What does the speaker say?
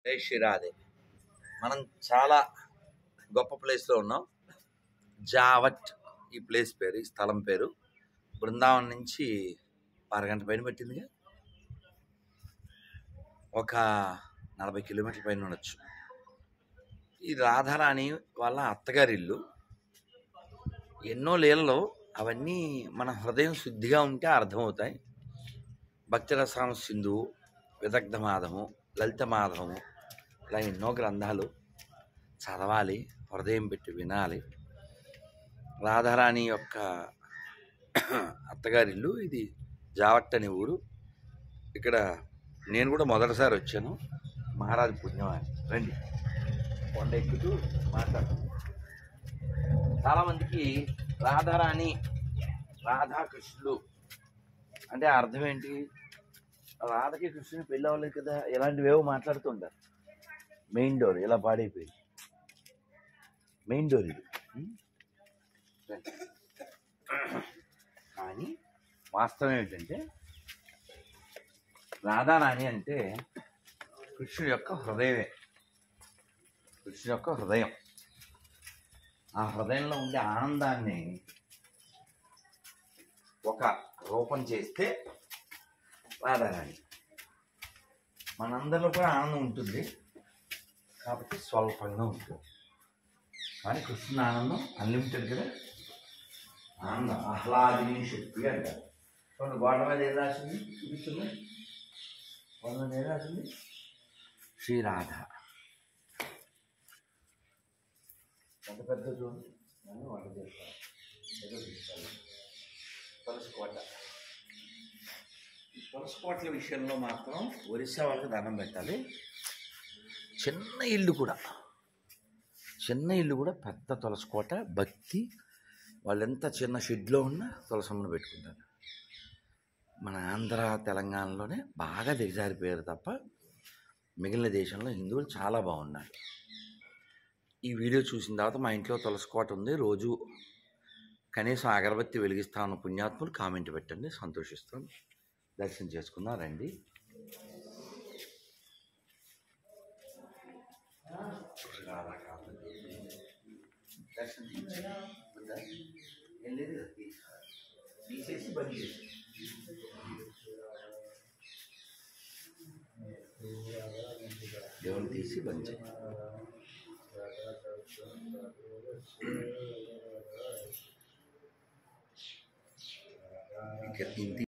జై శ్రీరాధే మనం చాలా గొప్ప ప్లేస్లో ఉన్నాం జావట్ ఈ ప్లేస్ పేరు ఈ స్థలం పేరు బృందావనం నుంచి అరగంట పైన పెట్టిందిగా ఒక నలభై కిలోమీటర్ల పైన ఉండొచ్చు ఈ రాధారాణి వాళ్ళ అత్తగారి ఇల్లు ఎన్నో లీలలో అవన్నీ మన హృదయం శుద్ధిగా ఉంటే అర్థమవుతాయి భక్తిరసామ సింధు విదగ్ధ మాధము లలిత మాధవము ఇలా ఎన్నో గ్రంథాలు చదవాలి హృదయం పెట్టి వినాలి రాధారాణి యొక్క అత్తగారి ఇల్లు ఇది జావట్ అనే ఊరు ఇక్కడ నేను కూడా మొదటిసారి వచ్చాను మహారాజు పుణ్యవాణి రండి కొండ ఎక్కుతూ మాట్లాడుతాం చాలామందికి రాధారాణి రాధాకృష్ణులు అంటే అర్థం ఏంటి రాధకి కృష్ణుని పెళ్ళి అవ్వలేదు కదా ఇలాంటివేవో మాట్లాడుతుంటారు మెయిన్ డోర్ ఇలా పాడైపోయింది మెయిన్ డోర్ ఇది ఉం? రండి. కానీ వాస్తవం ఏంటంటే రాధారాణి అంటే కృష్ణుడి యొక్క హృదయమే కృష్ణుడి యొక్క హృదయం ఆ హృదయంలో ఉండే ఆనందాన్ని ఒక రూపం చేస్తే రాధారాణి మనందరిలో కూడా ఆనందం ఉంటుంది కాబట్టి స్వల్పంగా ఉంటుంది కానీ కృష్ణుని ఆనందం అన్లిమిటెడ్ కదా ఆనందం ఆహ్లాదిని శక్తి అంటారు చూడండి గోడ మీద ఏం రాసింది చూపిస్తుంది గోడ మీద ఏం రాసింది శ్రీరాధ ఎంత పెద్ద చూడండి నన్ను వంట చేస్తాను ఏదో తీసుకోవాలి తులసి కోట ఈ తులసి కోటల విషయంలో మాత్రం ఒరిస్సా వాళ్ళకి దండం పెట్టాలి చిన్న ఇల్లు కూడా చిన్న ఇల్లు కూడా పెద్ద తులసి కోట భక్తి వాళ్ళు ఎంత చిన్న షెడ్లో ఉన్నా తులసమ్మను పెట్టుకుంటారు మన ఆంధ్ర తెలంగాణలోనే బాగా దిగజారిపోయారు తప్ప మిగిలిన దేశంలో హిందువులు చాలా బాగున్నారు ఈ వీడియో చూసిన తర్వాత మా ఇంట్లో తులసి కోట ఉంది రోజు కనీసం అగరబత్తి వెలిగిస్తా ఉన్న పుణ్యాత్ములు కామెంట్ పెట్టండి సంతోషిస్తాం దర్శనం చేసుకుందాం రండి దర్శనం చేయించు. ఉందా? ఏం లేదు కదా, తీసి- తీసేసి బంద్ చేసి దేవుని తీసి బంద్ చేయి ఇంకా ఇంటి